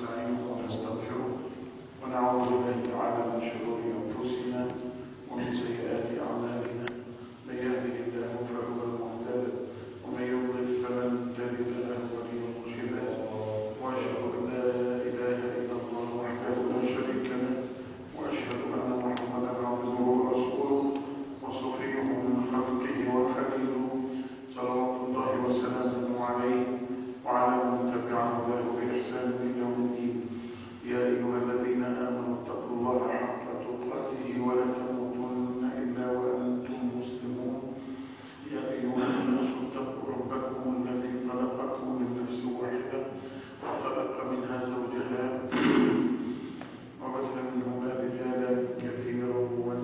ونستعينه ونستغفره ونعوذ بالله تعالى من شرور أنفسنا ومن سيئات أعمالنا من يهده الله فهو المهتد ومن يضلل فلن تجد له وليا مرشدا وأشهد أن لا إله إلا الله وحده لا شريك له وأشهد أن محمدا عبده ورسوله وصفيه من خلقه وخليله صلوات الله وسلامه عليه وعلى من تبع هداه بإحسان إلى يوم الدين يا أيها الذين آمنوا اتقوا الله حق تقاته ولا تموتن إلا وأنتم مسلمون يا أيها الناس اتقوا ربكم الذي خلقكم من نفس واحدة وخلق منها زوجها وبث منهما رجالا كثيرا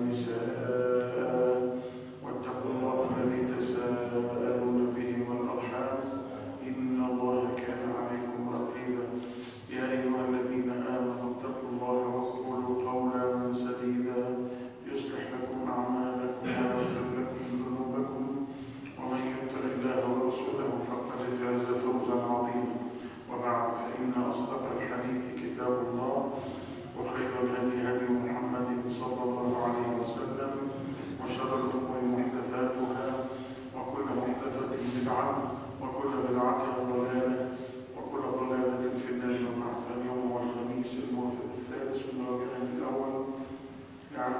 ونساء واتقوا الله الذي تساءلون به والأرحام إن الله كان عليكم رقيبا يا أيها الذين آمنوا اتقوا الله وقولوا قولا سديدا يصلح لكم أعمالكم ويغفر لكم ذنوبكم ومن يطع الله ورسوله فقد فاز فوزا عظيما وبعد فإن أصدق الحديث كتاب الله وخير الهدي هدي محمد صلى الله عليه وسلم وشر الأمور محدثاتها وكل محدثة بدعة وكل بدعة ضلالة وكل ضلالة في النار وبعد اليوم والخميس الموافق الثالث من ربيع الأول لعام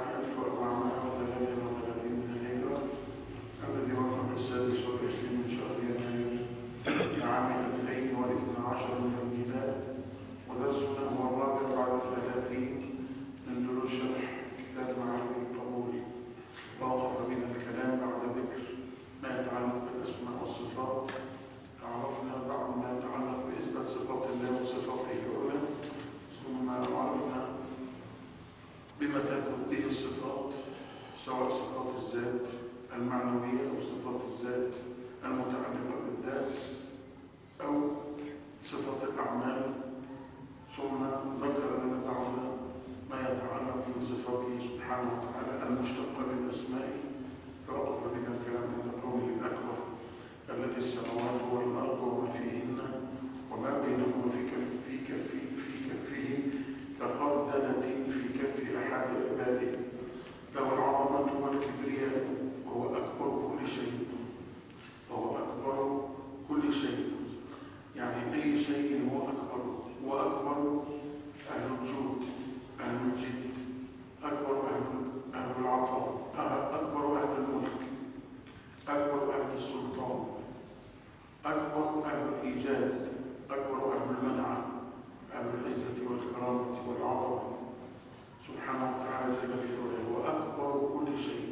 1433 من الهجرة الذي وافق السادس والعشرين من شهر يناير لعام 2012 من الميلاد ودرسنا هو الرابع بعد الثلاثين من دروس شرح كتاب معاني القبول ووقف بنا الكلام بعد ذكر ما يتعلق بالاسماء والصفات عرفنا بعض ما يتعلق باثبات صفات الله وصفاته العلى ثم عرفنا بما تثبت به الصفات سواء صفات الذات المعنويه او صفات الذات المتعلقه بالذات او صفات الاعمال ثم ذكر لنا بعض ما يتعلق بصفاته سبحانه وتعالى المشتقة من أسمائه فوقف بنا الكلام عند قوله الأكبر الذي السماوات والأرض وما فيهن وما بينهما في كف في كف في كفه كخردلة في كف أحد عباده له العظمة والكبرياء وهو أكبر كل شيء وهو أكبر كل شيء يعني أي شيء هو أكبر وأكبر أهل الجود أهل الجد أكبر أهل, أهل العطاء أكبر أهل الملك أكبر أهل السلطان أكبر أهل الإيجاد أكبر أهل المنع أهل العزة والكرامة والعظمة سبحانه وتعالى جل في علاه وأكبر كل شيء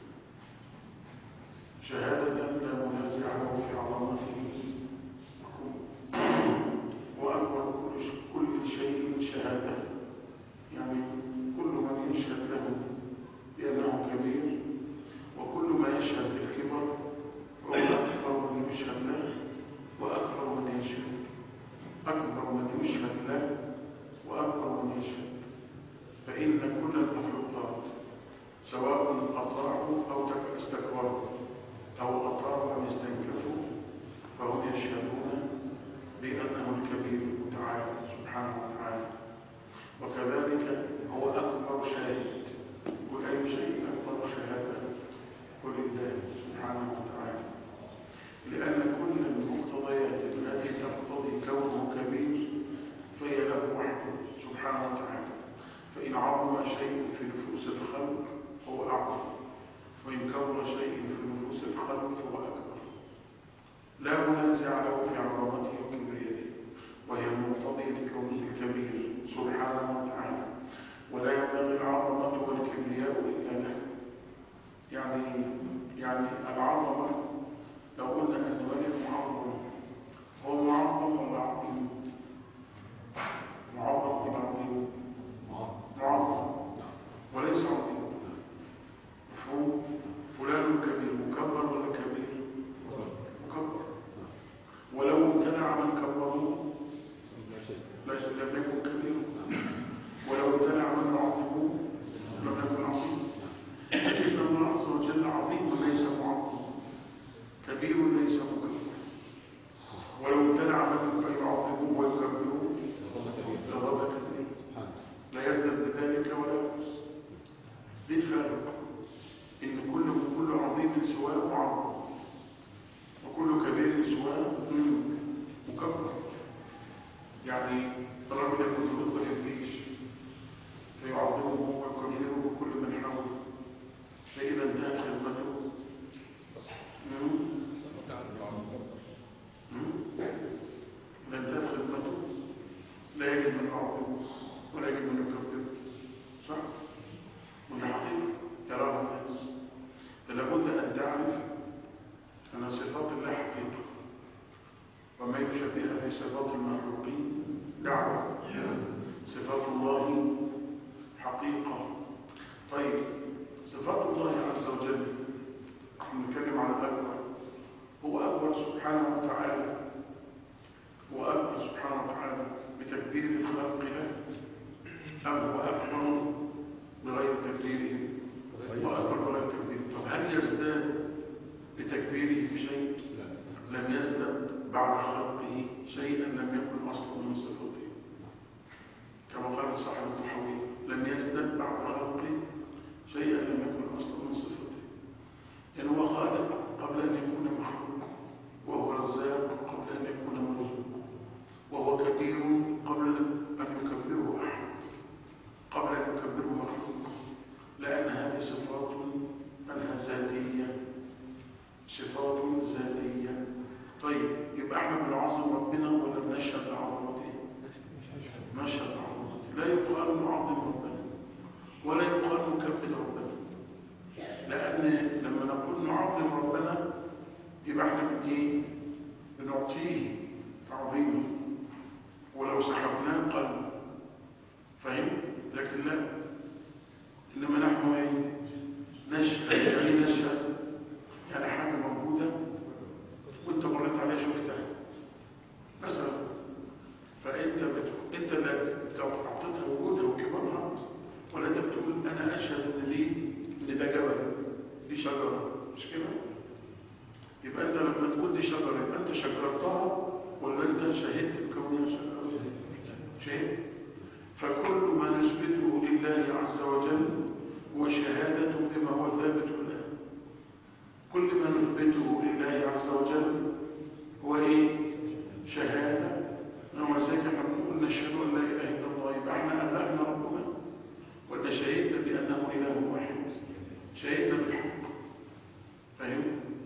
شهادة لا منازع له في عظمته وأكبر كل كل شيء شهادة يعني كل من يشهد له بأنه كبير وكل ما يشهد بالكبر هو أكبر من يشهد له وأكبر من يشهد أكبر من يشهد له وأكبر من يشهد فإن كل المخلوقات سواء أطاعوا أو استكبروا أو أطاعوا أم استنكفوا فهم يشهدون بأنه الكبير المتعال سبحانه وتعالى وكذلك هو أكبر شاهد وأي شيء أكبر شهادة ولله سبحانه وتعالى لأن كل المقتضيات التي تقتضي كونه كبير فهي له وحده سبحانه وتعالى فإن عظم شيء في نفوس الخلق هو أعظم وإن كبر شيء في نفوس الخلق فهو أكبر لا منازع له في عظمته وكبريته وهي المقتضي لكونه الكبير سبحانه وتعالى ولا ينبغي العظمة والكبرياء إلا له يعني يعني العظمة لو قلنا أن ولي معظم هو معظم ولا عظيم؟ معظم ولا عظيم؟ معظم وليس عظيم مفهوم فلان كبير مكبر ولا كبير؟ مكبر ولو امتنع من كبره لم يكن كبير ولو امتنع من عظمه لم يكن عظيم لكن الله عز وجل عظيم وليس معظم كبير ليس مكبر ولو امتنع من يعظمه ويكبره يعني الراجل يكون في خطبة الجيش فيعظمه ويكرمه بكل من حوله فإذا انتهت خدمته مم. مم. إذا انتهت خدمته لا يجب من يعظمه ولا يجب من يكبره صح؟ ودي حقيقة يراها الناس فلابد أن تعرف أن صفات الله حقيقة وما يشبهها في صفات المخلوقين دعوة صفات الله حقيقة طيب صفات الله عز وجل نتكلم على الأكبر هو أكبر سبحانه وتعالى هو أكبر سبحانه وتعالى بتكبير الخلق له أم هو أكبر بغير تكبيره وأكبر بغير تكبيره طب هل يزداد بتكبيره بشيء لم يزدد بعد خلقه شيئا لم يكن أصلا من صفته كما قال صاحب التحويل لم يزدد بعد خلقه شيئا لم يكن أصلا من صفته يعني هو خالق قبل أن يكون مخلوق وهو رزاق قبل أن يكون مرزوق وهو كبير قبل أن يكبره أحد قبل أن يكبره مخلوق لأن هذه صفات أنها ذاتية صفات ذاتية طيب يبقى احنا بنعظم ربنا ولا بنشهد لعظمته نشهد لعظمته لا يقال نعظم ربنا ولا يقال نكبر ربنا لأن لما نقول نعظم ربنا يبقى احنا من ايه بنعطيه تعظيمه ولو سحبناه قل فاهم لكن لا انما نحن ايه نشهد يعني نشهد يعني حاجه موجوده وانت مريت عليها شفتها مثلا فانت بت... انت اللي اعطيتها وجودها وكبرها ولا انت بتقول انا اشهد ان دي ان ده جبل دي شجره مش كده يبقى انت لما تقول دي شجره يبقى انت شجرتها ولا انت شهدت بكونها شجره شهد فكل ما نثبته لله عز وجل هو شهاده بما هو ثابت له كل ما نثبته لله عز وجل هو ايه شهاده نعم ذلك احنا بنقول نشهد ان لا اله الا الله يبقى احنا ابلغنا ربنا ولا شهدنا بانه اله واحد شهدنا بالحق فاهم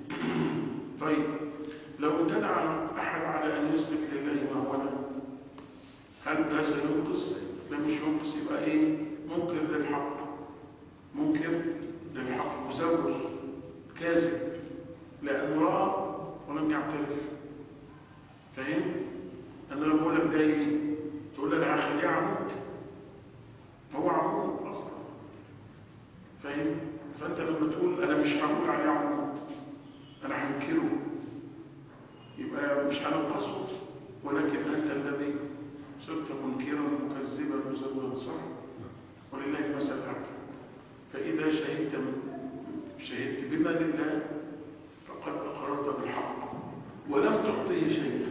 طيب لو امتنع احد على ان يثبت لله ما هو له هل ده سينقص ده مش ينقص يبقى ايه منكر للحق منكر للحق مزور كاذب لانه راى ولم يعترف فاهم انا لما بقول لك ده ايه تقول لي انا هخليه عمود هو عمود اصلا فاهم فانت لما تقول انا مش هقول عليه عمود انا هنكره يبقى مش هنقصه ولكن انت الذي صرت منكرا مكذبا مزورا صح ولله المثل الاعلى فاذا شهدت شهدت بما لله فقد اقررت بالحق ولم تعطيه شيئا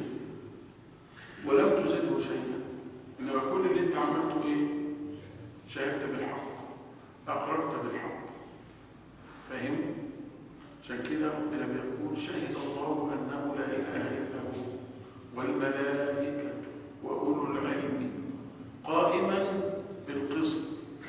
ولم تزده شيئا انما كل اللي انت عملته ايه شهدت بالحق اقررت بالحق فاهم عشان كده ربنا بيقول شهد الله انه لا اله الا هو والملائكه واولو العلم قائما بالقسط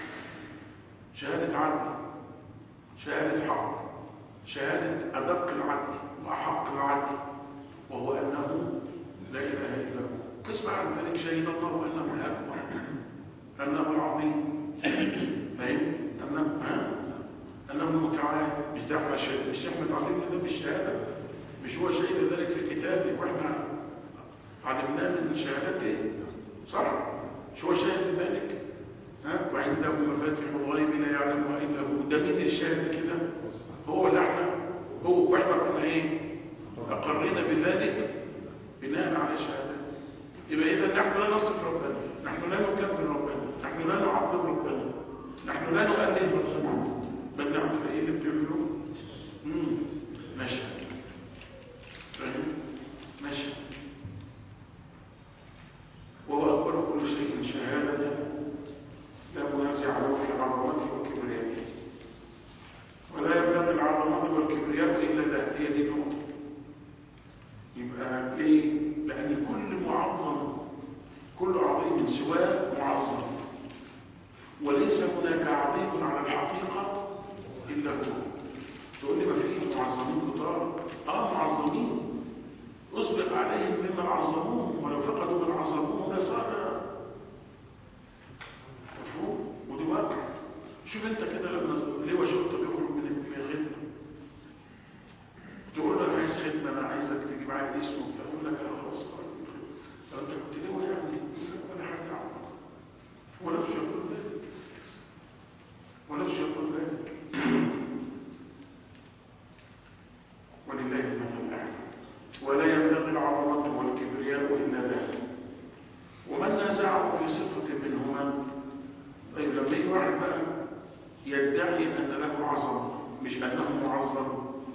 شهاده عدل شهاده حق شهاده ادق العدل واحق العدل وهو انه لا اله الا هو قسم عن ذلك شهد الله انه الاكبر انه العظيم فاهم انه ها انه المتعال مش ده احنا شهد مش احنا تعظيم ده بالشهاده مش هو شهد ذلك في كتابه واحنا علمناه من شهادته صح مش هو شاهد ذلك ها وعنده مفاتيح الغيب لا يعلمها الا هو ده مين الشاهد كده هو اللي احنا هو واحنا قلنا ايه اقرينا بذلك بناء على شهادته يبقى اذا نحن لا نصف ربنا نحن لا نكبر ربنا نحن لا نعظم ربنا نحن لا نؤله ربنا بل نعرف ايه اللي بتعملوه امم ماشي فاهم ماشي وهو اكبر كل شيء شهاده لا منازع له في عظمته وكبريائه ولا يبلغ العظمه والكبرياء الا ذا هي دي النقطه يبقى ليه لان كل معظم كل كل عظيم سواه معظم وليس هناك عظيم على الحقيقة إلا هو تقول لي ما في معظمين كتار اه معظمين أسبق عليهم ممن عظموهم ولو فقدوا من عظموهم لصار مفهوم ودي واقع شوف انت كده لما لواء شرطة بيخرج من الخدمة تقول له انا عايز خدمة انا عايزك تجيب معايا اسمه وبتاع يقول لك انا خلاص خرجت من الخدمة طب انت كنت لواء يعني ولا حد يعرفك ولا شيء يقول ذلك ولا شيء يقول ذلك ولله المثل الاعلى ولا ينبغي العظمة والكبرياء إلا له ومن نازعه في صفة منهما طيب لما يجي واحد بقى يدعي أن له عظمة مش أنه معظم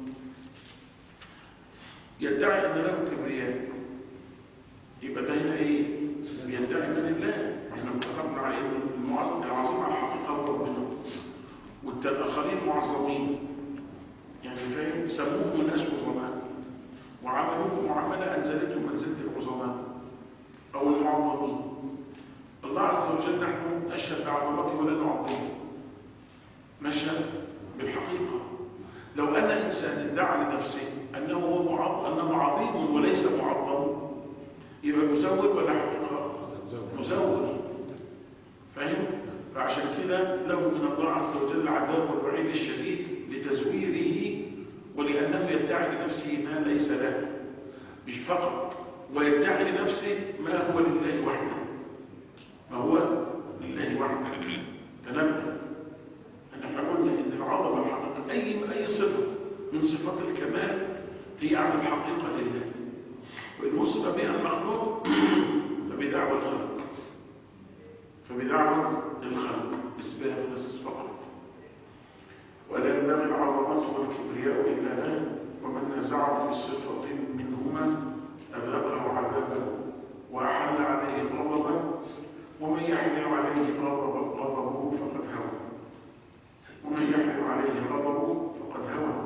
يدعي أن له كبرياء يبقى ده هنا إيه؟ يدعي من الله احنا اتفقنا على أن المعظم العظيم على الحقيقة هو ربنا والآخرين معظمين يعني فاهم سموه ناس عظماء وعملوه معاملة أنزلته منزلة العظماء أو المعظمين الله عز وجل نحن نشهد بعظمته ولا نعظمه نشهد بالحقيقة لو أن إنسان ادعى لنفسه أنه هو معظم أنه عظيم وليس معظم يبقى مزود ولا حقيقة مزود فاهم فعشان كده له من الله عز وجل العذاب والوعيد الشديد لتزويره ولأنه يدعي لنفسه ما ليس له مش فقط ويدعي لنفسه ما هو لله وحده ما هو لله وحده تنبه أن احنا قلنا إن العظمة الحقيقة أي أي صفة من صفات الكمال هي على الحقيقة لله وإن وصف بها المخلوق فبدعوى الخلق فبدعوى الخلق إثبات بس فقط ولا ينبغي العظمة والكبرياء إلا له ومن نزعه في صفة منهما أذاقه عذابه وأحل عليه غضبه ومن يحمل عليه غضب غضبه فقد هوى ومن يحمل عليه غضبه فقد هوى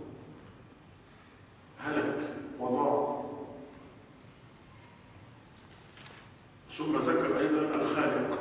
هلك وضاع ثم ذكر أيضا الخالق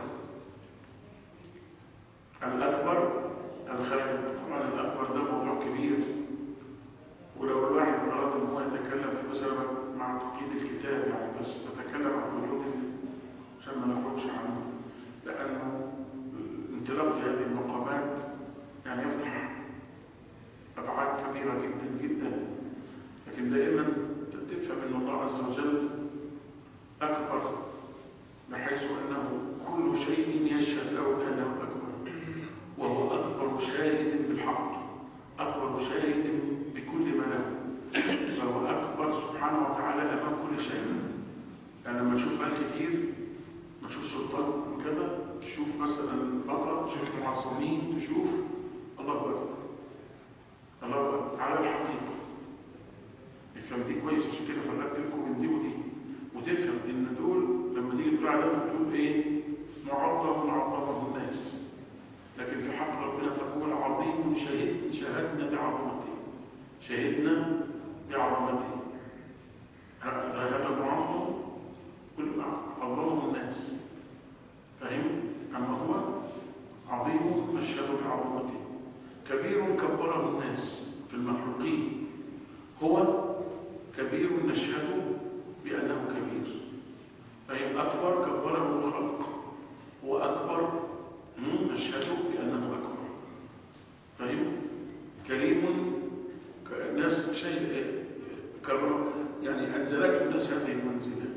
الأكبر الخالق طبعا الأكبر ده موضوع كبير ولو الواحد أراد أن هو يتكلم في مثلا مع تقييد الكتاب يعني بس نتكلم عن وجود عشان ما نخرجش عنه لأنه انطلاق هذه المقامات يعني يفتح أبعاد كبيرة جدا جدا لكن دائما تفهم أن الله عز وجل أكبر بحيث أنه كل شيء يشهد له أنه أكبر وهو أكبر شاهد بالحق أكبر شاهد بكل ما له فهو أكبر سبحانه وتعالى أمام كل شيء يعني لما نشوف مال كتير نشوف سلطان كذا تشوف مثلا بطل تشوف معصومين تشوف الله أكبر الله أكبر على الحقيقة افهم دي كويس عشان كده فرقت لكم من دي ودي وتفهم ان دول لما تيجي تقول عليهم تقول ايه معظم عظمه الناس لكن في حق ربنا تقول عظيم شهد شهدنا بعظمته شهدنا بعظمته هذا المعظم كل عظمه الناس فهم اما هو عظيم نشهد بعظمته كبير كبره الناس في المخلوقين هو كبير نشهد بأنه كبير فإن أكبر كبره الخلق هو أكبر نشهد بأنه أكبر فهم كريم الناس شيء كرم يعني أنزلك الناس هذه المنزلة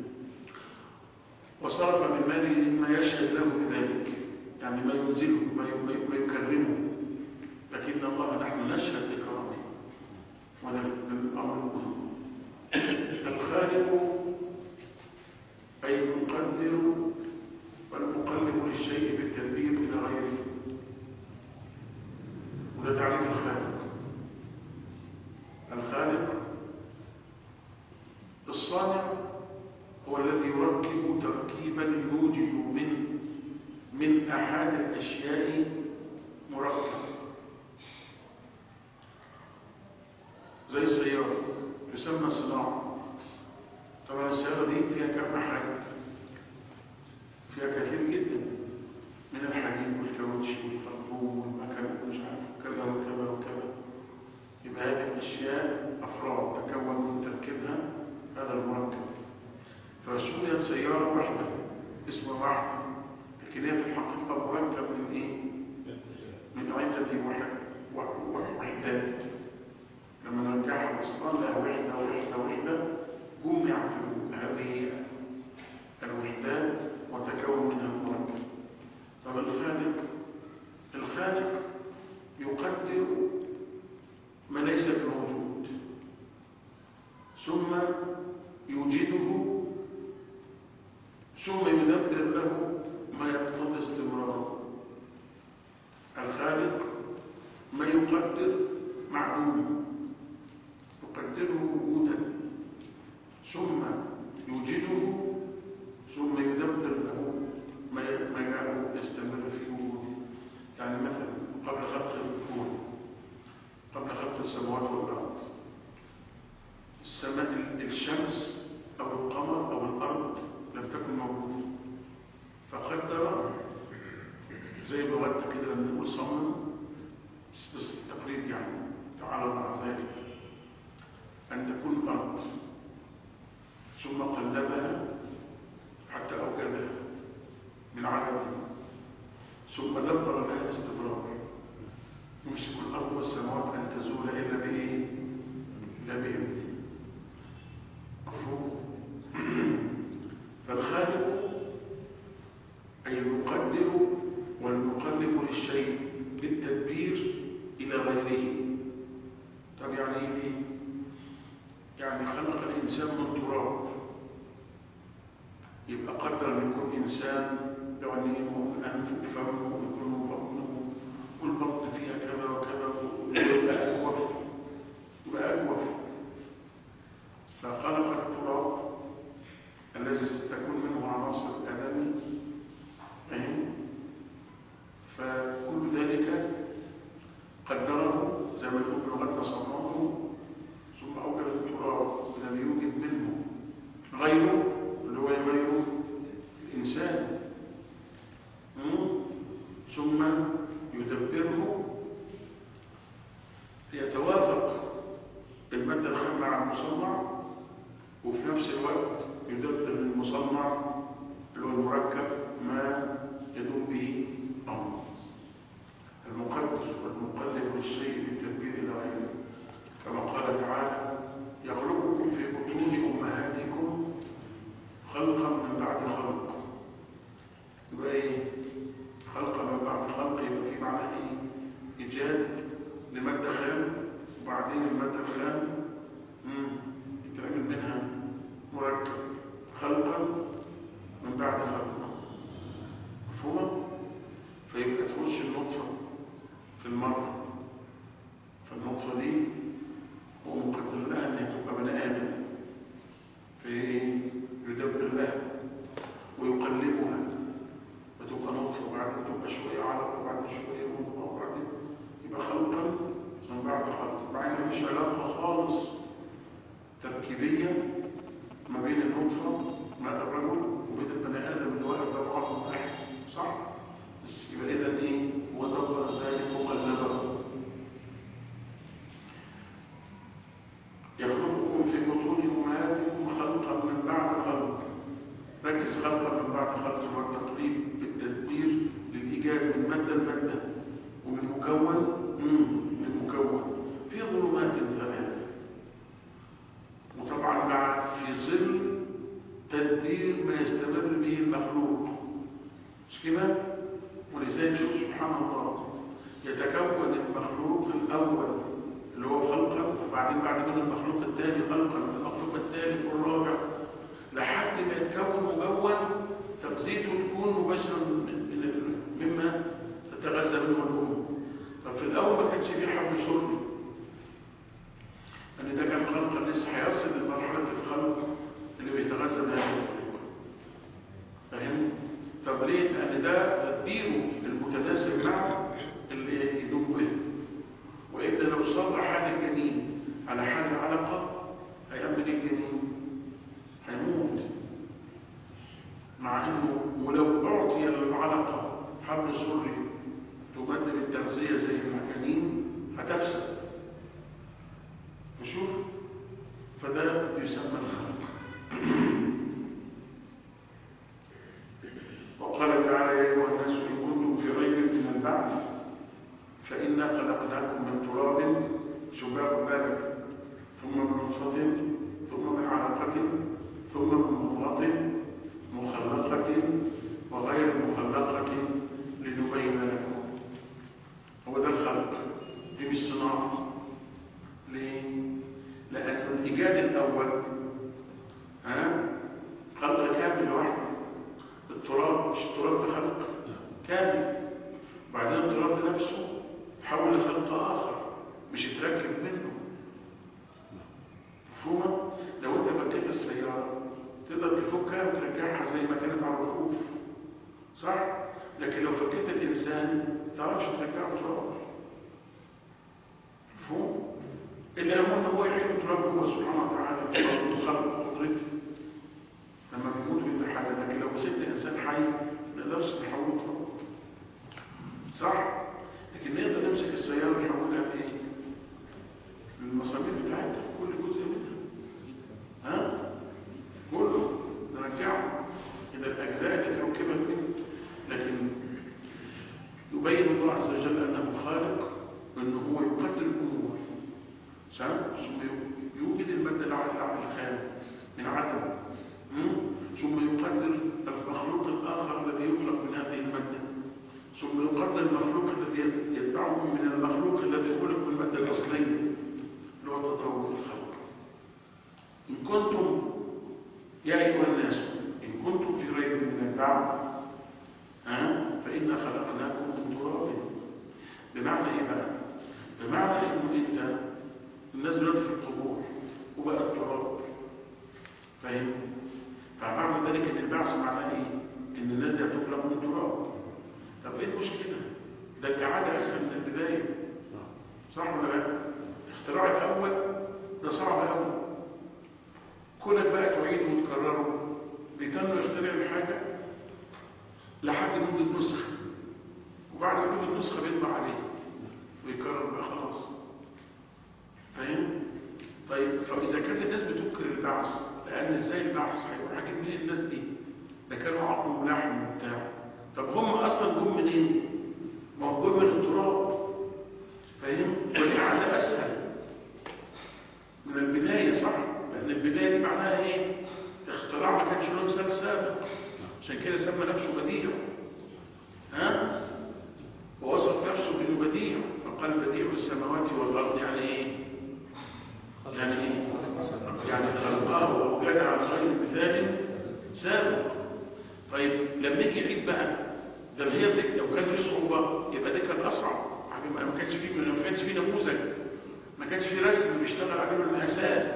وصرف من ماله ما يشهد له بذلك يعني ما ينزله ما يكرمه لكن الله نحن نشهد بكرامه وهذا الأمر مهم الخالق أي المقدر والمقلب للشيء بالتدبير إلى غيره وده تعريف الخالق الخالق الصانع هو الذي يركب تركيبا يوجد من من أحد الأشياء مركب زي السيارة يسمى صناعة طبعا السيارة دي فيها كم حاجة الرحم لكن هي في الحقيقة مركب من إيه؟ من عدة وح- و- و- وحدات لما نرجعها أصلا لها وحدة وحدة وحدة جمعت هذه الوحدات وتكون منها المركب طب الخالق الخالق يقدر ما ليس بموجود ثم يوجده ثم يدبر له ما يقتضي استمراره الخالق ما يقدر معدوم يقدره وجودا ثم يوجده ثم يدبر له ما ما يجعله يستمر في وجوده يعني مثلا قبل خلق الكون قبل خلق السماوات والارض السماء الشمس او القمر او الارض لم تكن موجوده فقدر زي بلغتنا كده لما نقول صمم بس بس التقريب يعني تعالى مع ذلك ان تكون الارض ثم قلبها حتى اوجدها من عدم ثم دبر لها الاستقرار يمسك الارض والسماوات ان تزول الا بايه لا باذنه مفهوم فالخالق أي يقدر والمقلب للشيء بالتدبير إلى غيره طب يعني إيه يعني خلق الإنسان من تراب يبقى قدر أن يكون إنسان عينيه وأنفه وفمه ويكون بطنه والبطن فيها كذا وكذا ويبقى أجوف يبقى أجوف فخلق التراب الذي ستكون منه عناصر الآدمي أي فكل ذلك قدره زي ما يقول بلغتنا صممه ثم أوجد التراب لم يوجد منه غيره اللي هو غيره الإنسان مم؟ ثم يدبره ليتوافق المادة الخام مع المصنع وفي نفس الوقت يدبر للمصنع اللي هو المركب ما يدوم به أمره المقدس والمقلب للشيء بالتدبير إلى غيره كما قال تعالى يخلقكم في بطون أمهاتكم خلقا من بعد خلق يبقى إيه؟ خلقا من بعد خلق يبقى في معنى إيه؟ إيجاد لمادة خام وبعدين المادة الخام مم، يتعمل منها مركب خلقا من بعد خلق مفهوم فيبقى تخش النطفة في المرة فالنطفة دي هو مقدر لها ان هي تبقى بني ادم في يدبر لها ويقلبها وتبقى نطفة وبعدين تبقى شوية علقة وبعدين شوية مضغة وبعدين يبقى خلقا من بعد خلق بعدين مفيش علاقة خالص تركيبية ما بين النطفة ماء الرجل وبين البني آدم اللي واقف ده بعض واحد صح؟ بس يبقى إذا إيه؟ ودبر ذلك وقلبه يخلقكم في بطون أمهاتكم خلقا من بعد خلق ركز خلقا من بعد خلق هو التقريب بالتدبير للإيجاد من مادة لمادة ومن مكون مم، من مكون في ظلمات ثلاثة وطبعا مع في ظل تدبير ما يستمر به المخلوق مش كده ولذلك شوف سبحان الله يتكون المخلوق الاول اللي هو خلقا وبعدين بعد كده المخلوق الثاني خلقا المخلوق الثالث والرابع لحد ما يتكون مكون تغذيته تكون مباشره من- من- مما تتغذى منه الام طب في الاول ما كانش فيه حبل سري ان ده كان خلقا لسه هيصل لمرحله الخلق اللي بيتغذى بهذه الطريقه فاهم طب ليه لان ده تدبيره المتناسب مع اللي يدوم به والا لو صار حال الجنين على حال العلقه هيعمل ايه الجنين هيموت مع انه ولو اعطي للعلقه حبل سري تبدل التغذيه زي المجانين هتفسد نشوف فده يسمى الخلق وقال وقال تعالى يا أيها الناس إن كنتم في ريب من البعث فإنا خلقناكم من تراب شباب بالك ثم من نطفة ثم من علقة ثم من مضغة مخلقة وغير مخلقة لنبين لكم هو ده الخلق دي مش صناعة ليه؟ لأن الإيجاد الأول ها خلق كامل لوحده التراب مش التراب ده خلق كامل بعدين التراب ده نفسه تحول لخلق آخر مش يتركب منه مفهومة؟ لو انت فكيت السيارة تقدر تفكها وترجعها زي ما كانت على الرفوف صح؟ لكن لو فكيت الإنسان تعرفش ترجعه تراب مفهوم؟ اللي لما هو يعيد تراب هو سبحانه وتعالى تراب خلق قدرته لما بيموت بيتحلل لكن لو مسكت إنسان حي ما نقدرش نحوله تراب صح؟ لكن نقدر نمسك السيارة ونحولها لإيه؟ للمصابيح بتاعتها كل جزء منها ها؟ كله نرجعه إلى الأجزاء التي ركبت منه لكن يبين الله عز وجل أنه خالق وأنه هو يقدر الأمور ثم يوجد المادة الخام من عدم ثم يقدر المخلوق الآخر الذي يخلق من هذه المادة ثم يقدر المخلوق الذي يتبعه من المخلوق الذي خلق من المادة الأصلية اللي هو تطور الخلق إن كنتم يا أيها الناس إن كنتم في ريب من البعث ها فإنا خلقناكم من تراب بمعنى إيه بقى؟ بمعنى إنه أنت الناس دلوقتي في القبور وبقى التراب فاهم؟ فمعنى ذلك إن البعث معناه إيه؟ إن الناس دي هتخلق من تراب طب إيه المشكلة؟ ده الإعادة أسهل من البداية صح ولا لا؟ الاختراع الأول ده صعب قوي كونك بقى تعيد وتكرره بيتنوا يخترع الحاجة لحد مدة نسخة وبعد مدة نسخة بيطبع عليه ويكرر بقى خلاص فاهم؟ طيب فإذا كانت الناس بتنكر البعث لأن إزاي البعث هيروح أجيب منين الناس دي؟ ده كانوا عقلهم لحم وبتاع طب هم أصلا جم منين؟ ما هو جم من التراب فاهم؟ والإعادة أسهل من البداية صح؟ لأن البداية دي معناها إيه؟ اختراع ما كانش له مثال سابق عشان كده سمى نفسه بديع ها؟ ووصف نفسه بأنه بديع فقال بديع السماوات والأرض يعني إيه؟ يعني إيه؟ يعني خلقه وأوجد على غير مثال سابق طيب لما يجي يعيد بقى ده هي دي لو كان في صعوبة يبقى ده كان أصعب ما كانش فيه ما كانش فيه نموذج ما كانش فيه رسم بيشتغل عليه المقاسات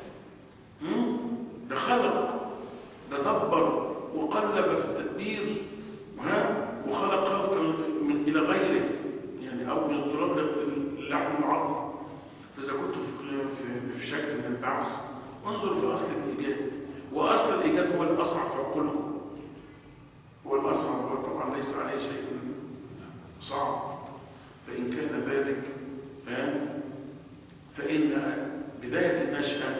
ده خلق ده دبر وقلب في التدبير ها وخلق خلق من الى غيره يعني او من التراب اللحم العظم فاذا كنت في, في شك من البعث انظر في اصل الايجاد واصل الايجاد هو الاصعب في عقولهم هو الاصعب هو طبعا ليس عليه شيء صعب فان كان ذلك فان بدايه النشاه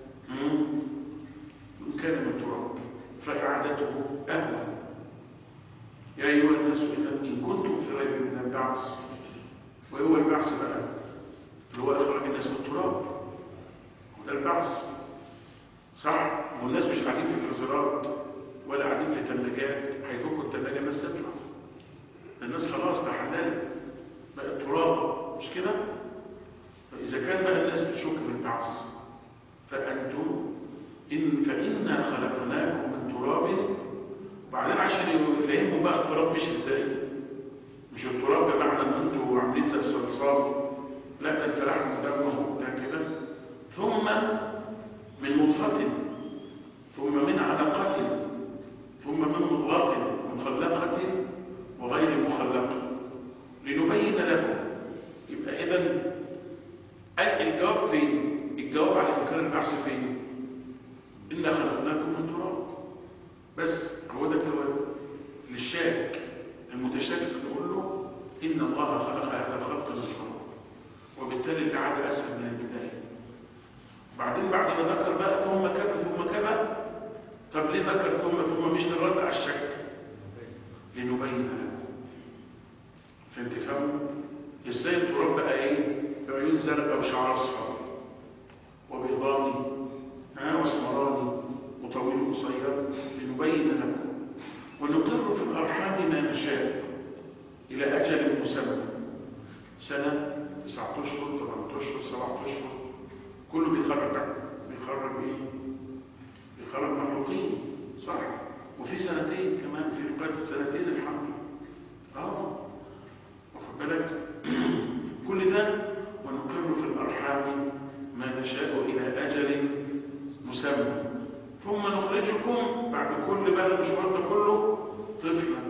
إن كان من تراب فإعادته أهون يا أيها الناس إن كنتم في ريب من البعث وهو البعث بقى اللي هو إخراج الناس من التراب وده البعث صح والناس مش قاعدين في فرزرات ولا قاعدين في ثلاجات هيفكوا الثلاجة الناس تطلع الناس خلاص ده حلال بقى تراب مش كده فإذا كان بقى الناس بتشك في البعث فأنتم إن فإنا خلقناكم من تراب بعدين عشان يفهموا بقى التراب مش ازاي مش التراب بمعنى ان انتوا عاملين زي الصلصال لا ده انت لحم ودم وبتاع كده ثم من نطفة ثم من علقة ثم من مضغة مخلقة وغير مخلقة لنبين لكم يبقى إذا الجواب فين؟ الجواب على إنكار البعث فين؟ إنا خلقناكم من تراب بس هو ده الجواب للشاك المتشكك نقول له إن الله خلق هذا الخلق من تراب وبالتالي الإعادة أسهل من البداية بعدين بعد ما ذكر بقى ثم كذا ثم كذا طب ليه ذكر ثم ثم مش للرد على الشك لنبين لكم عشان تفهموا ازاي التراب بقى ايه عيون زرقاء وشعر اصفر وبيضاني ها واسمراني وطويل وقصير لنبين لكم ونقر في الارحام ما نشاء الى اجل مسمى سنه تسعة اشهر 8 اشهر 7 اشهر كله بيخرج بيخرج ايه بيخرج مخلوقين صح وفي سنتين كمان في لغايه سنتين الحمل اه واخد بالك كل ده ونقر في الارحام ما نشاء الى اجل مسمى ثم نخرجكم بعد كل بقى المشوار ده كله طفلا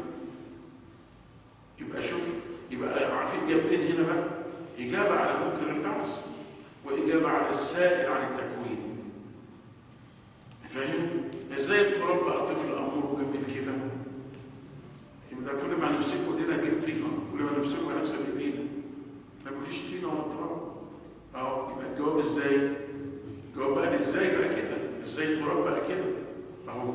يبقى شوف يبقى عارفين اجابتين هنا بقى اجابه على منكر البعث واجابه على السائل عن التكوين فاهم ازاي التراب بقى طفل امور وجميل كده يبقى ده كل ما نمسكه ايدينا نجيب طينه كل ما نمسكه هنكسب ايدينا ما مفيش طينه ولا تراب اهو يبقى الجواب ازاي الجواب بقى ازاي بقى كده ازاي التراب بقى كده اهو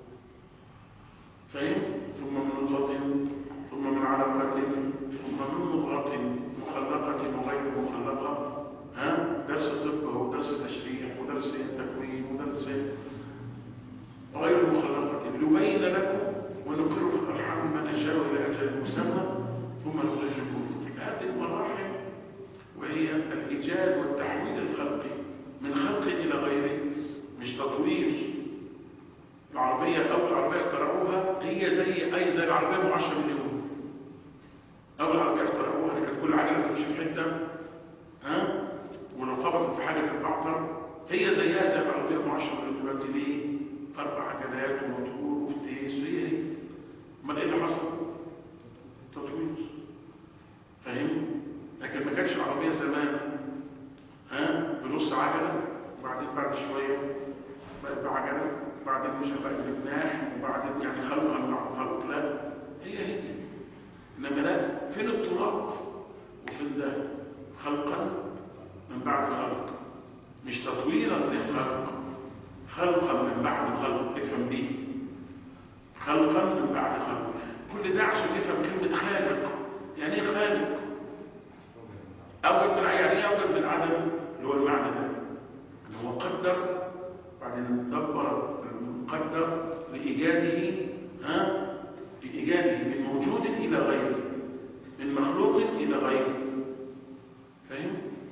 فاهم ثم من نطفه ثم من علقه ثم من مضغه مخلقه وغير مخلقه ها درس طب اهو درس تشريح ودرس تكوين ودرس غير مخلقه ليبين لكم ونقر في الارحام ما نشاء الى اجل مسمى ثم نخرجكم هذه المراحل وهي الايجاد والتحويل الخلقي من خلق الى غيره مش تطوير العربية أول عربية اخترعوها هي زي أي زي العربية ب 10 مليون أول عربية اخترعوها اللي كانت كل عجلة تمشي في حتة ها ولو خبطت في حاجة في البعثر هي زيها زي العربية ب 10 مليون دلوقتي ليه؟ أربع عجلات وموتور وفتيس هي هي أمال إيه اللي حصل؟ تطوير فاهم؟ لكن ما كانتش العربية زمان ها بنص عجلة وبعدين بعد شوية بقت بعجلة وبعدين مش بقت بجناح وبعدين يعني خلقا مع خلق لا هي هي انما لا فين التراب وفين ده خلقا من بعد خلق مش تطويرا للخلق خلقا من بعد خلق افهم دي خلقا من بعد خلق كل ده عشان نفهم كلمة خالق يعني ايه خالق اوجد من يعني ايه اوجد من عدم اللي هو المعنى ده ان هو قدر بعدين دبر قدر لإيجاده ها لإيجاده من موجود إلى غيره من مخلوق إلى غيره فاهم؟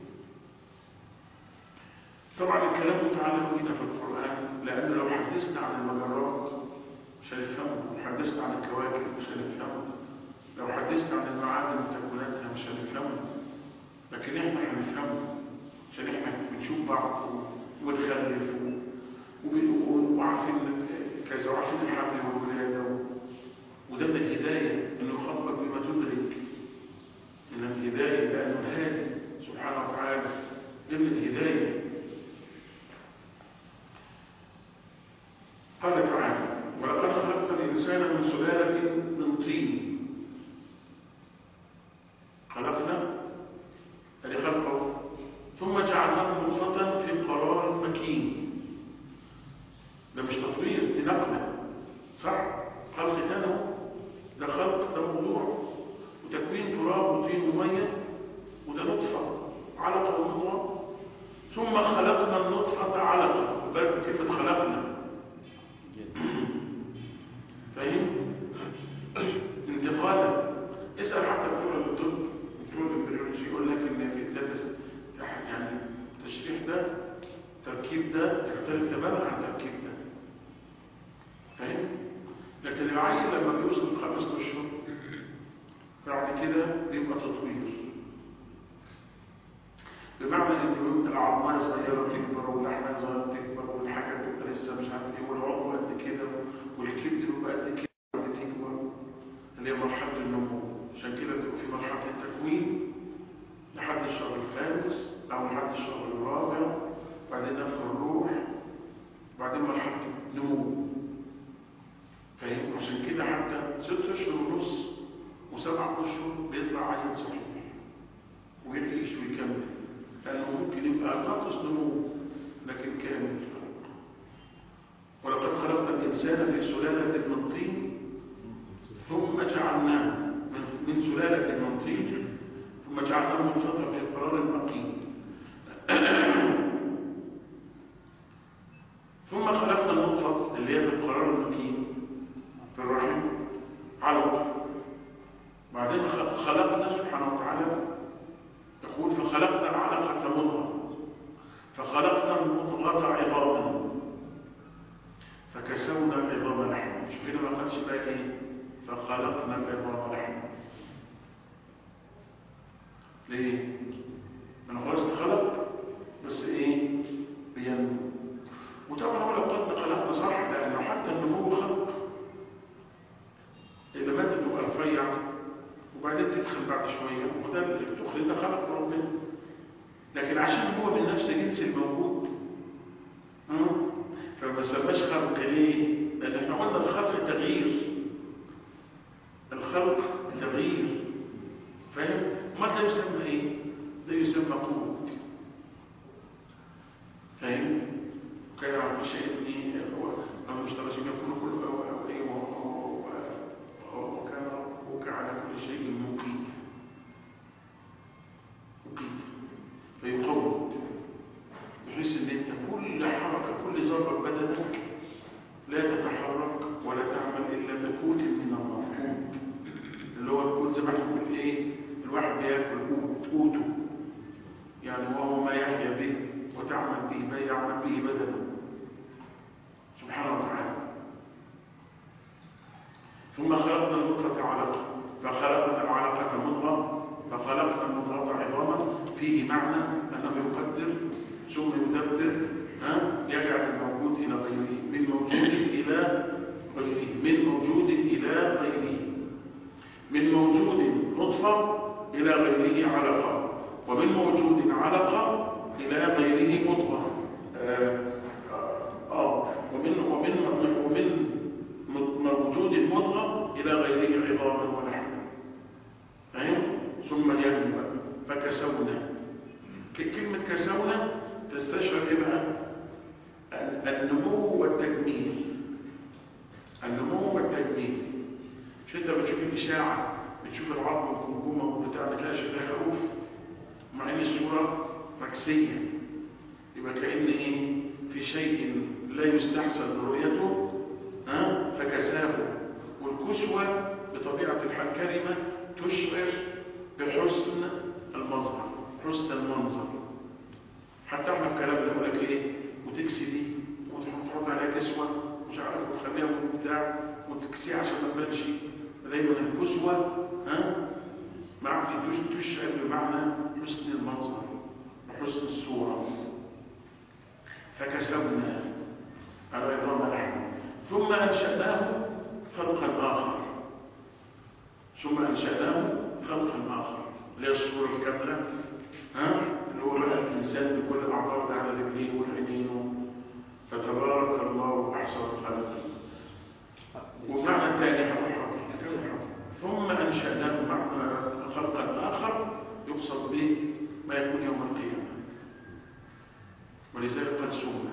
طبعا الكلام متعلق بنا في القرآن لأن لو حدثنا عن المجرات مش هنفهمه لو حدثنا عن الكواكب مش هنفهمه لو حدثنا عن المعادن وتكويناتها مش هنفهمه لكن احنا هنفهمه عشان احنا بنشوف بعض ونخلف وبنقول وعارفين كذا وعارفين الحمل والولاده وده من الهدايه انه يخاطبك بما تدرك من الهدايه لانه الهادي سبحانه وتعالى ده من الهدايه قال تعالى ولقد خلقنا الانسان من سلاله من طين خلقنا ادي خلقه ثم جعلناه نطفه في قرار مكين ده مش تطوير دي نقلة صح خلق تاني ده خلق ده موضوع وتكوين تراب وطين ومية وده نطفة علقة ومضغة ثم خلقنا النطفة علقة بالك كلمة خلقنا فاهم انتقالا اسأل حتى بتوع الطب بتوع البريولوجي يقول لك ان في ده يعني التشريح ده التركيب ده يختلف تماما عن التركيب ده فاهم لكن العيل لما بيوصل خمس اشهر بعد كده بيبقى تطوير بمعنى ان العظمه صغيره تكبر واللحمه صغيره تكبر والحاجه بتبقى لسه مش عارف ايه والعضو قد كده والكبد بيبقى قد كده وبعدين يكبر اللي هي مرحله النمو عشان كده بتبقى في مرحله التكوين لحد الشهر الخامس او لحد الشهر الرابع بعدين نفخ الروح بعدين مرحله النمو فاهم عشان كده حتى ست اشهر ونص وسبع اشهر بيطلع عيل صحيح ويعيش ويكمل لانه ممكن يبقى ناقص نمو لكن كامل ولقد خلقنا الانسان في سلاله من طين ثم جعلناه من, من سلالة من طين ثم جعلناه نطفة في قرار مقيم ثم خلقنا النطفة اللي هي في القرار المكين في الرحم علقة بعدين خلقنا سبحانه وتعالى يقول فخلقنا العلقة مضغة فخلقنا المضغة عظاما فكسونا العظام لحما شوفين ما قالش بقى ايه فخلقنا العظام لحما ليه؟ من خلاص اتخلق بس ايه بينمو وطبعا هو لو قلنا خلقنا صح لانه حتى النمو خلق اللي مادة تبقى رفيع وبعدين تدخل بعد شوية وده اللي بتدخل ده خلق ربنا لكن عشان هو من نفس جنس الموجود فما سماش خلق ليه؟ لأن احنا قلنا الخلق تغيير الخلق تغيير فاهم؟ ما ده يسمى ايه؟ ده يسمى قوت فاهم؟ وكان عن شيء ايه هو أو مشترك يكون كله أو أو ايه وكان ربك على كل شيء مقيت مقيت فيقوت بحيث ان انت كل حركه كل ذره بدنك لا تتحرك ولا تعمل الا بقوت من الله قوت اللي هو القوت زي ما تقول ايه الواحد بياكل قوت قوته يعني وهو ما يحيا به وتعمل به ما يعمل به بدنه سبحانه وتعالى ثم خلقنا النطفة علقة فخلقنا العلقة مضغة فخلقنا المضغة عظاما فيه معنى أنه يقدر ثم يدبر ها يجعل الموجود إلى غيره من موجود إلى غيره من موجود إلى غيره من موجود نطفة إلى غيره علقة ومن موجود علقة إلى غيره مضغة آه آه ومن ومن ومن موجود مضغة إلى غيره عظاما ولحما فاهم؟ ثم ينمو فكسونا كلمة كسونا تستشعر إيه بقى؟ النمو والتجميل النمو والتجميل مش انت بتشوف الإشاعة بتشوف العظم والجمجمة وبتاع بتلاقي شكلها خروف مع ان الصورة مكسية يبقى كأن ايه في شيء لا يستحسن رؤيته ها فكساه والكسوة بطبيعة الحال كلمة تشعر بحسن المظهر حسن المنظر حتى احنا في كلامنا يقول لك ايه وتكسي دي وتحط عليها كسوة مش عارف وتخليها بتاع وتكسيها عشان ما تبانش دايما الكسوة ها مع تشعر بمعنى حسن المنظر وحسن الصورة فكسبنا العظام لحما ثم أنشأناه خلقا آخر ثم أنشأناه خلقا آخر اللي هي الصورة الكاملة ها اللي هو بقى الإنسان بكل أعضاء على رجليه والعينين فتبارك الله أحسن الخالقين ومعنى الثاني ثم أنشأناه معنى خلقا آخر يقصد به ما يكون يوم القيامة ولذلك قد سمى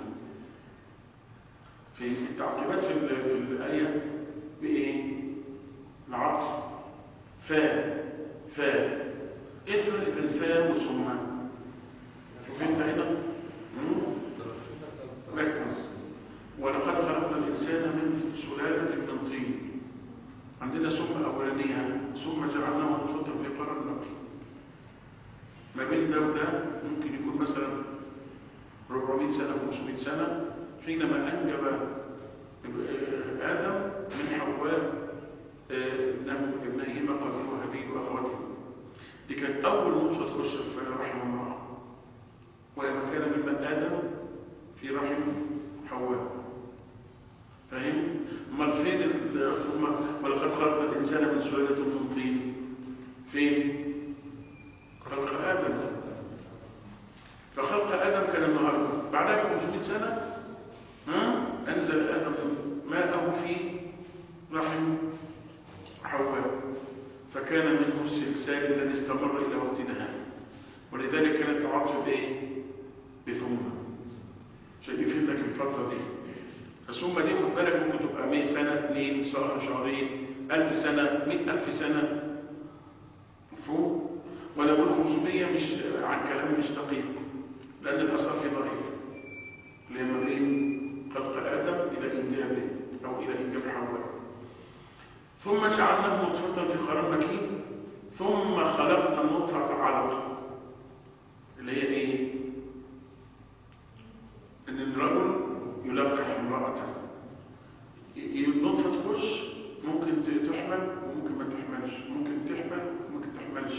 في التعقيبات في, في الآية بإيه؟ العطف فاء فاء ايه الفرق بين فاء وسمى؟ شوفين هنا ركز ولقد خلقنا الإنسان من سلالة من طين عندنا سمة أولانية ثم جعلناه نطفة في قرار مكين ما بين ده وده ممكن يكون مثلا 400 سنة 500 سنة حينما أنجب آدم من حواء ابنهما قابيل وهابيل وأخواته دي كانت أول نطفة تخش في رحم امرأة وهي كان مما آدم في رحم حواء فاهم؟ امال فين ثم ولقد خلق الانسان من سلاله من طين فين خلق ادم فخلق ادم كان النهارده بعدها ب 500 سنه ها انزل ادم ماءه في رحم حواء فكان منه السلسال الذي استمر الى وقتنا هذا ولذلك كانت تعاطف بايه بثم عشان يفيد لك الفتره دي فالسمة دي خد بالك ممكن تبقى 100 سنة 2 شهر شهرين ألف سنة مئة ألف سنة مفهوم ولا أقول 500 مش عن كلامي مش دقيق لأن الأثر فيه ضعيف اللي هي ما بين خلق آدم إلى إنجابه أو إلى إنجاب حواء ثم جعلناه نطفة في قرار مكين ثم خلقنا النطفة علقة اللي هي إيه؟ إن الرجل يلقح امرأته النطفة تخش ممكن تحمل وممكن ما تحملش ممكن تحمل وممكن تحملش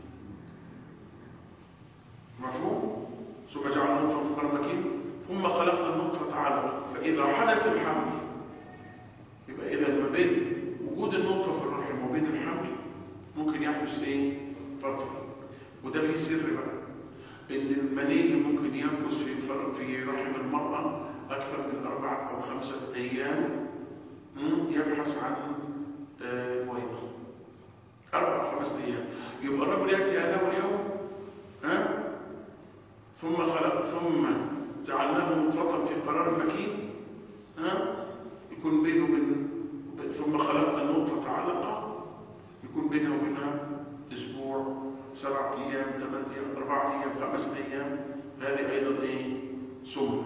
مفهوم؟ ثم جعلنا النطفة في قرار مكين ثم خلقنا النطفة علقة فإذا حدث الحمل يبقى إذا ما بين وجود النطفة في الرحم وبين الحمل ممكن يحدث إيه؟ فترة وده فيه سر بقى إن المني ممكن ينقص في في رحم المرأة أكثر من أربعة أو خمسة أيام يبحث عن بويضة أربع أو خمسة أيام يبقى الرجل يأتي أهله اليوم ها ثم خلق ثم جعلناه نطفة في قرار مكين ها يكون بينه وبين ثم خلقنا النطفة علقة يكون بينها وبينها أسبوع سبعة أيام ثمان أيام أربعة أيام خمسة أيام هذه أيضا إيه سنة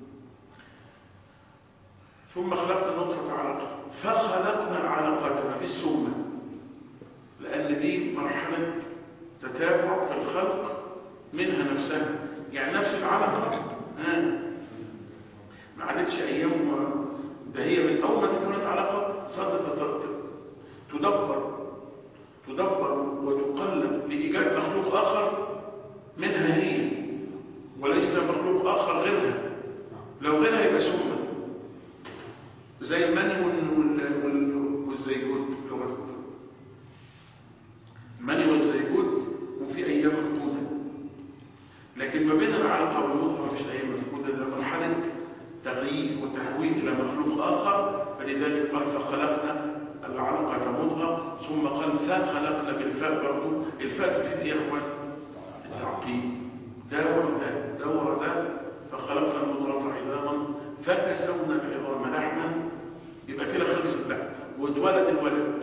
ثم خلقنا النطفة علقة فخلقنا العلقات ما في السنة لأن دي مرحلة تتابع في الخلق منها نفسها يعني نفس العلقة ها ما عادتش أيام ده هي من أول ما تكونت علقة صارت تدبر تدبر وتقلب لإيجاد مخلوق آخر منها هي وليس مخلوق آخر غيرها لو غيرها يبقى سنة زي المني والزيجود لغة المني والزيجود وفي أيام مفقودة لكن ما بين العلقة والمضغة ما فيش أيام مفقودة ده مرحلة تغيير وتحويل إلى مخلوق آخر فلذلك قال فخلقنا العلقة مضغة ثم قال فخلقنا بالفاء برضو الفاء تفيد إيه يا إخوان التعقيد داور ده دور ده فخلقنا المضغة عظاما فكسونا العظام لحما يبقى كده خلصت بقى واتولد الولد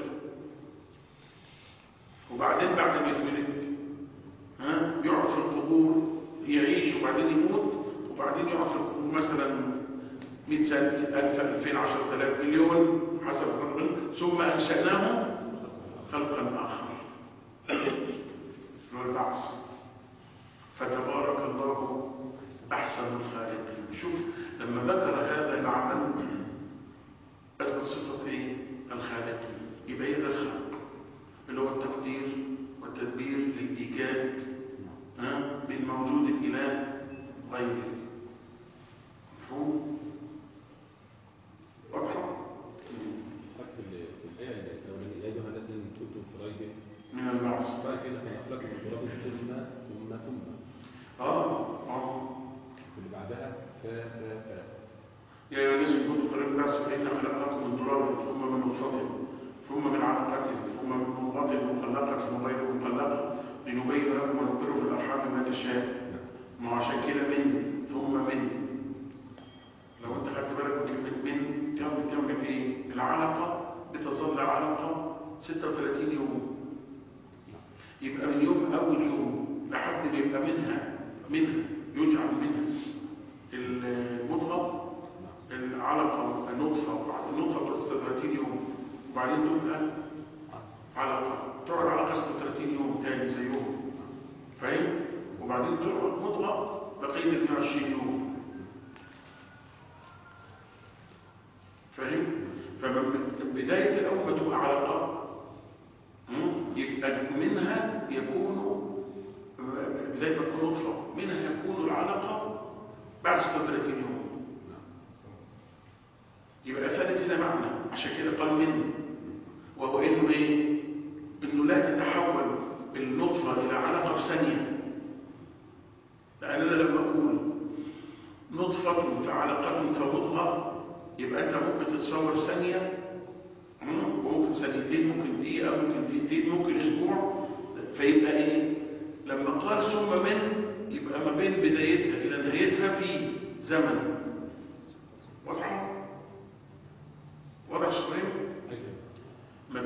وبعدين بعد ما يتولد ها يقعد في القبور يعيش وبعدين يموت وبعدين يقعد في القبور مثلا 100 سنة 1000 2000 10000 مليون حسب الرقم ثم أنشأناه خلقا آخر هو البعث فتبارك الله أحسن الخالقين شوف لما ذكر هذا العمل أثبت صفة إيه؟ الخالقين يبقى إيه ده الخلق اللي هو التقدير والتدبير للإيجاد ها؟ من موجود إلى غيره مفهوم؟ واضحة؟ الآية الأولانية يا أيها الذين كنتم في ريب من البعث بعد كده خلقكم من تراب ثم ثم ثم آه آه واللي بعدها ف ف ف يا أيها الناس إن كنتم خير الناس فإنا خلقناكم من تراب ثم من نطفة ثم من علقة ثم من مضغة مخلقة وغير مخلقة لنبين لكم ونذكر في الأرحام ما نشاء ما هو عشان كده من ثم من لو أنت خدت بالك من كلمة من تعمل تعمل إيه؟ العلقة بتظل علقة 36 يوم يبقى من يوم أول يوم لحد ما يبقى منها منها يجعل منها المضغة العلقة النطفة وبعد النطفة بتقعد 36 يوم وبعدين تبقى علقة تقعد علقة 36 يوم تاني زيهم فاهم؟ وبعدين تقعد مضغة بقية ال 120 يوم فاهم؟ فبداية الأول ما تبقى علقة يبقى منها يكون بداية ما تكون نطفة منها يكون العلقة بعد 36 يوم يبقى ثالث هنا معنى عشان كده قال من وهو انه ايه انه لا تتحول النطفه الى علقه في ثانيه لان انا لما اقول نطفه فعلقه فمضغه يبقى انت ممكن تتصور ثانيه وممكن ثانيتين ممكن دقيقه ممكن دقيقتين ممكن اسبوع فيبقى ايه لما قال ثم من يبقى ما بين بدايتها الى نهايتها في زمن واضحه واضح شباب ما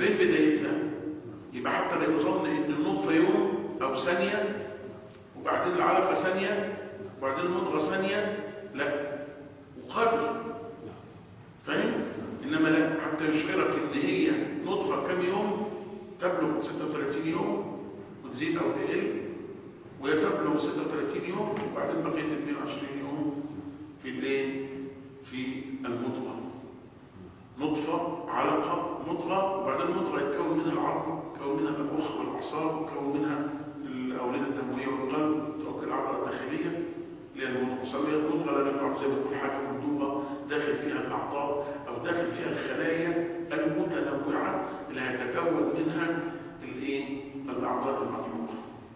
ثانية وبعدين العلقة ثانية وبعدين المضغة ثانية لا وقدر فاهم؟ إنما لا حتى يشعرك إن هي نطفة كم يوم تبلغ 36 يوم وتزيد أو تقل وهي تبلغ 36 يوم وبعدين بقية 22 يوم في الايه؟ في المضغة نطفة علقة مضغة وبعدين المضغة يتكون منها العظم يتكون منها المخ والأعصاب يتكون منها الأولاد الدموية والقلب تتكون الأعضاء الداخلية اللي هي المضغة سوية المضغة لأن البعض زي ما تكون حاجة مندوبة داخل فيها الأعضاء أو داخل فيها الخلايا المتنوعة اللي هيتكون منها الايه؟ الأعضاء المخلوقة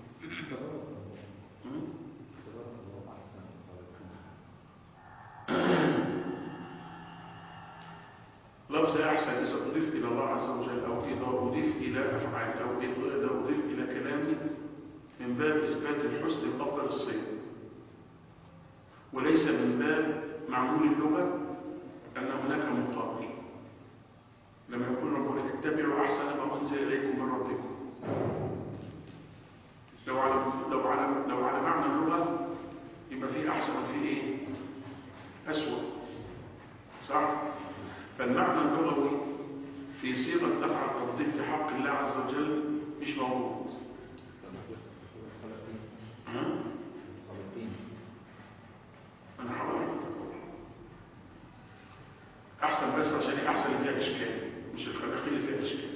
لفظ أحسن إذا أضيف إلى الله عز وجل أو إذا أضيف إلى أفعال أو إذا أضيف إلى كلامي من باب إثبات الحسن بأفضل الصيغ وليس من باب معمول اللغة أن هناك مقابل لما يقول ربنا اتبعوا أحسن ما أنزل إليكم من ربكم لو على لو على لو على معنى اللغة يبقى في أحسن وفي إيه؟ أسوأ صح؟ فالمعنى اللغوي في صيغة أفعل تفضيل في حق الله عز وجل مش موجود ها؟ أنا حاولت أحسن بس عشان هي أحسن اللي فيها إشكال مش الخلاقين اللي فيها إشكال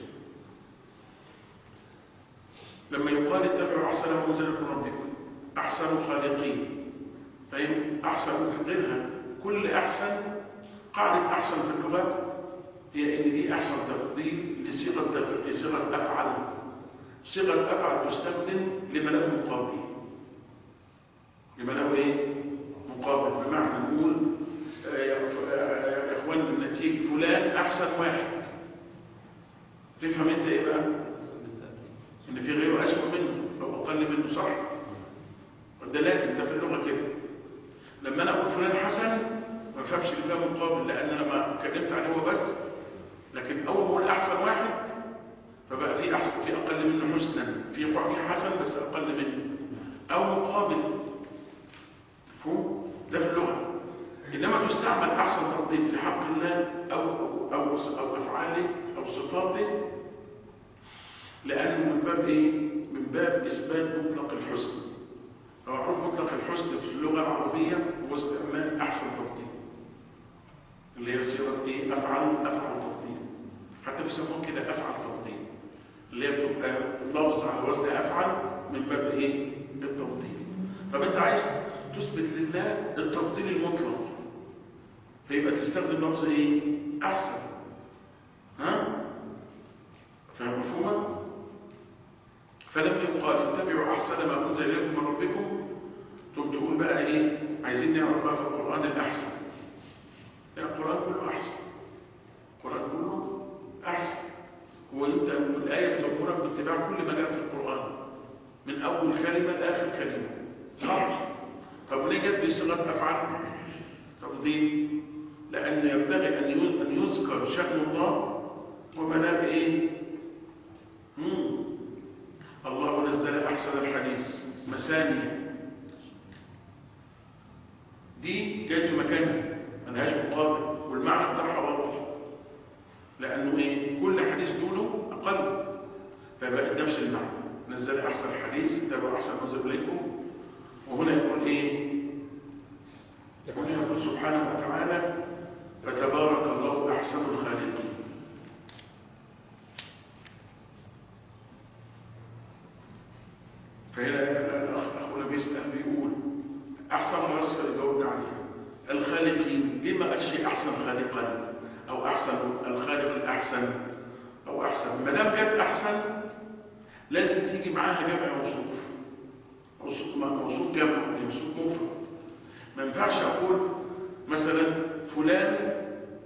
لما يقال اتبعوا أحسن ما أنزل لكم ربكم أحسن خالقين فاهم أحسن غيرها كل أحسن قاعدة أحسن في اللغات هي إن دي أحسن تفضيل لصيغة لصيغة أفعل صيغة أفعل تستخدم لما له مقابل لما له إيه؟ مقابل بمعنى نقول آه يا إخوان النتيجة فلان أحسن واحد تفهم أنت إيه بقى؟ إن في غيره أسوأ منه أو أقل منه صح؟ ده لازم ده في اللغة كده لما أنا أقول فلان حسن ما فهمش اللي فيها مقابل لان انا ما اتكلمت عليه هو بس لكن اول ما اقول احسن واحد فبقى في احسن في اقل منه حسنا في في حسن بس اقل منه او مقابل مفهوم ده في اللغه انما تستعمل احسن تفضيل في حق الله او او او, أو افعاله او صفاته لانه من باب ايه من باب اثبات مطلق الحسن لو اعرف مطلق الحسن في اللغه العربيه هو استعمال احسن تفضيل اللي هي صيغه ايه افعل افعل تفضيل حتى بيسموه كده افعل تفضيل اللي هي بتبقى لفظ على وزن افعل من باب ايه التفضيل طب انت عايز تثبت لله التفضيل المطلق فيبقى تستخدم لفظ ايه احسن ها فاهم مفهومه فلما يقال اتبعوا احسن ما انزل اليكم من ربكم تقوم تقول بقى ايه عايزين نعرف بقى في القران الاحسن يعني القرآن كله أحسن القرآن كله أحسن هو أنت الآية بتأمرك باتباع كل ما جاء في القرآن من أول كلمة لآخر كلمة صح؟ طب ليه جت بصيغة أفعال تفضيل؟ لأن ينبغي أن يذكر شأن الله وبنى بإيه؟ مم. الله نزل أحسن الحديث مثانية دي جت في مكانها ملهاش مقابل والمعنى بتاعها واضح لانه ايه كل حديث دونه اقل فبقت نفس المعنى نزل احسن حديث تبع احسن نزل اليكم وهنا يقول ايه هنا يقول سبحانه وتعالى فتبارك الله احسن الخالقين فهنا الاخ اخونا بيسال بيقول احسن وصف اللي جاوبنا عليها الخالقين لما قالش احسن خالقا او احسن الخالق الاحسن او احسن ما دام جت احسن لازم تيجي معاها جمع موصوف موصوف موصوف جمع موصوف مفرد ما ينفعش اقول مثلا فلان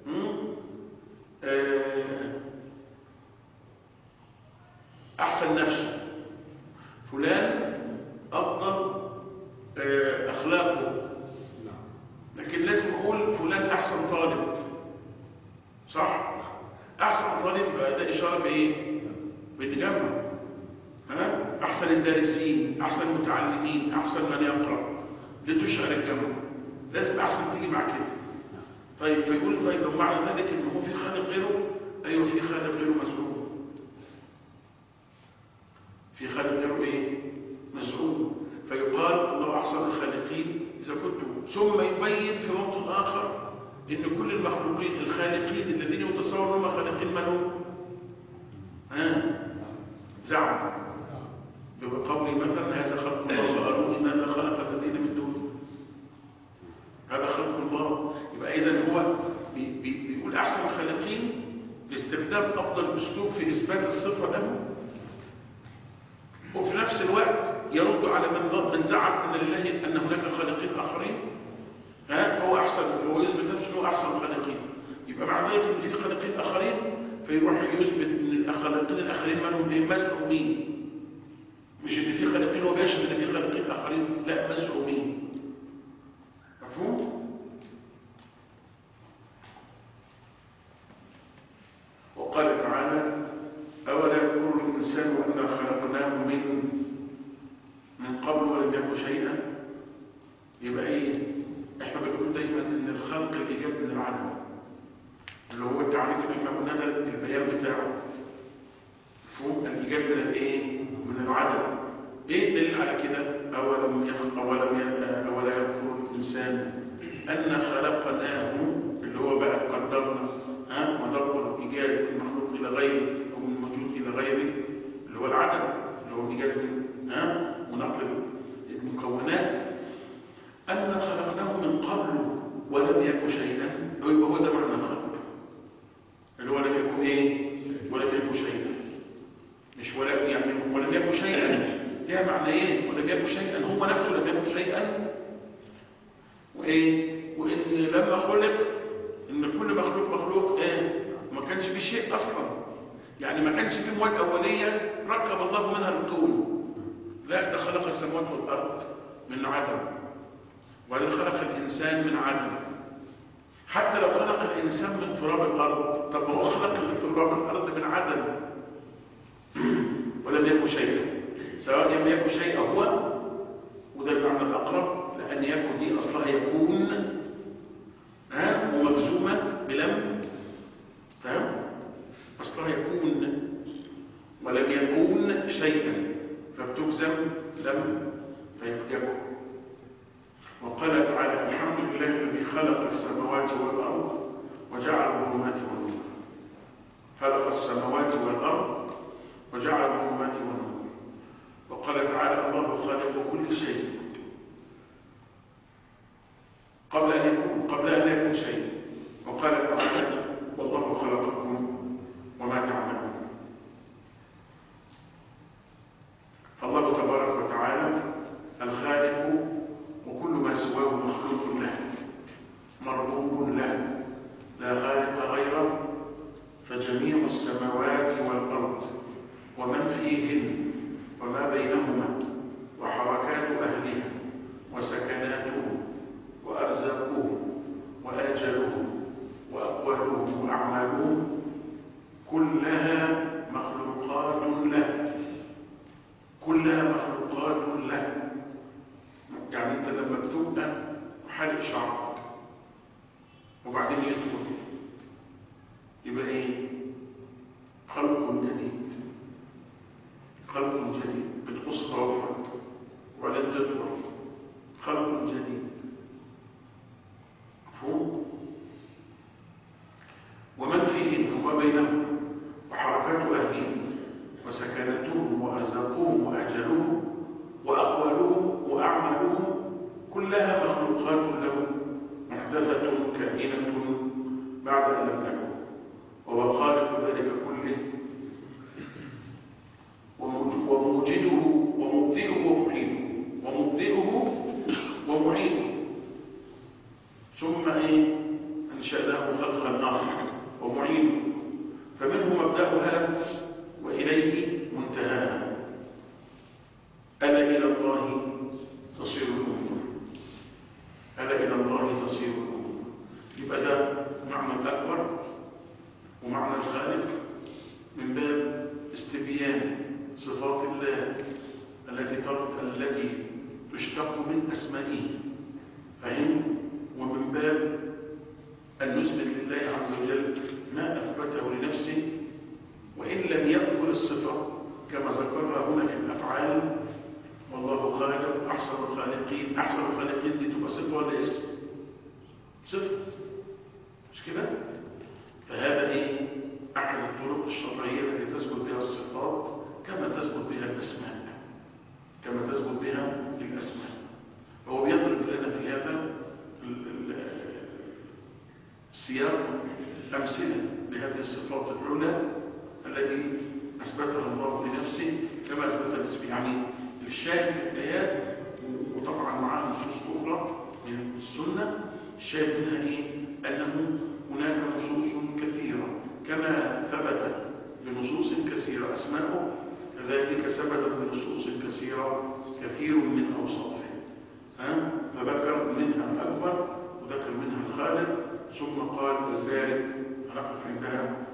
احسن نفسه فلان افضل اخلاقه لكن لازم اقول فلان احسن طالب صح احسن طالب يبقى ده اشاره بايه بالجمع ها احسن أحسن الدارسين أحسن المتعلمين أحسن من يقرأ لتشعر الجمع لازم أحسن تيجي مع كده طيب فيقول طيب طب معنى ذلك إن هو في خالق غيره أيوه في خالق غيره مسؤول في خالق غيره إيه مسؤول فيقال الله أحسن الخالقين إذا كنت ثم يبين في موطن آخر إن كل المخلوقين الخالقين الذين يتصور هم خالقين من هم ها زعم بقولي مثلا هذا خلق الله فأروني ماذا خلق الذين من دونه هذا خلق الله يبقى إذا هو بي بي بيقول أحسن الخالقين لاستخدام أفضل أسلوب في إثبات الصفة له وفي نفس الوقت يرد على من ظن من زعم أن لله أن هناك خالقين آخرين ها هو أحسن هو يثبت نفسه هو أحسن الخالقين يبقى مع ذلك إن في خالقين آخرين فيروح يثبت ان الخالقين الاخرين منهم ايه مسؤولين مش ان في خالقين وبيشهد ان في خالقين اخرين لا مسؤولين مفهوم وقال تعالى اولا يذكر الانسان انا خلقناه من من قبل ولم يكن شيئا يبقى ايه احنا بنقول دايما ان الخلق الايجاب من العدم اللي هو التعريف اللي احنا قلنا ده البيان بتاعه فوق الايجاب من الايه من العدم ايه الدليل على كده اولم يخلق اولم ي- اولا يذكر الانسان ان خلقناه اللي هو بقى قدرنا ها ودبر ايجاد المخلوق الى غيره او من موجود الى غيره اللي هو العدم اللي هو ايجاد من- ها ونقل المكونات ان خلقناه من قبل ولم يكن شيئا يبقى هو ده معنى الخلق اللي هو لم يكن ايه ولم يكن شيئا مش ولا يعني ولم يكن شيئا ليها معنى ايه ولم يكن شيئا هو نفسه لم يكن شيئا وايه وان لما خلق ان كل مخلوق مخلوق ايه ما كانش فيه شيء اصلا يعني ما كانش فيه مواد اوليه ركب الله منها الكون لا ده خلق السماوات والارض من عدم وبعدين خلق الانسان من عدم حتى لو خلق الإنسان من تراب الأرض طب هو خلق من تراب الأرض من عدم ولم يكن شيئا سواء لم يكن شيئا هو وده المعنى الأقرب لأن يكن دي أصلها يكون ها ومجزومة بلم فاهم أصلها يكون ولم يكون شيئا فبتجزم لم فيكون وقال تعالى الحمد لله الذي خلق السماوات والأرض وجعل الظلمات والنور خلق السماوات والأرض وجعل الظلمات والنور وقال تعالى الله خالق كل شيء قبل أن يكون قبل أن يكون شيء وقال تعالى والله خلقكم وما تعملون فالله تبارك وتعالى الخالق وكل ما سواه مخلوق له مربوب له لا خالق غيره فجميع السماوات والأرض ومن فيهن وما بينهما وحركات أهلها وسكناتهم وأرزاقهم وآجالهم وأقوالهم وأعمالهم كلها مخلوقات له كلها مخلوقات له يعني انت لما بتبقى حالق شعرك وبعدين يدخل يبقى ايه خلق جديد خلق جديد بتقص ضوافرك وبعدين تدخل خلق جديد مفهوم ومن فيهن وما بينهم وحركات اهلهم وسكناتهم وارزاقهم واجلهم واقوالهم واعمالهم كلها مخلوقات له محدثه كائنه بعد ان لم تكن وهو خالق ذلك كله وموجده ومبدئه ومعيده ومبدئه ومعيده ثم ايه انشأناه خلقا اخر ومعيده فمنه مبدأها واليه منتهاها ألا إلى الله تصير الأمور ألا إلى الله تصير الأمور يبقى ده معنى الأكبر ومعنى الخالق من باب استبيان صفات الله التي تر- التي تشتق من أسمائه فهم ومن باب أن نثبت لله عز وجل ما أثبته لنفسه وإن لم يأكل الصفة كما ذكرها هنا في الأفعال والله خالق أحسن الخالقين أحسن الخالقين دي تبقى صفة ولا اسم؟ صفة مش كده؟ فهذا إيه؟ أحد الطرق الشرعية التي تثبت بها الصفات كما تثبت بها الأسماء كما تثبت بها الأسماء فهو بيضرب لنا في هذا ال- ال- سياق أمثلة لهذه الصفات العلى التي أثبتها الله لنفسه كما أثبت لنفسه يعني الشاهد في الآيات وطبعا معاه نصوص أخرى من السنة الشاهد منها إيه؟ أنه هناك نصوص كثيرة كما ثبت بنصوص كثيرة أسماؤه كذلك ثبتت بنصوص كثيرة كثير من أوصافه ها؟ فذكر منها الأكبر وذكر منها الخالق ثم قال البارد هنقف عندها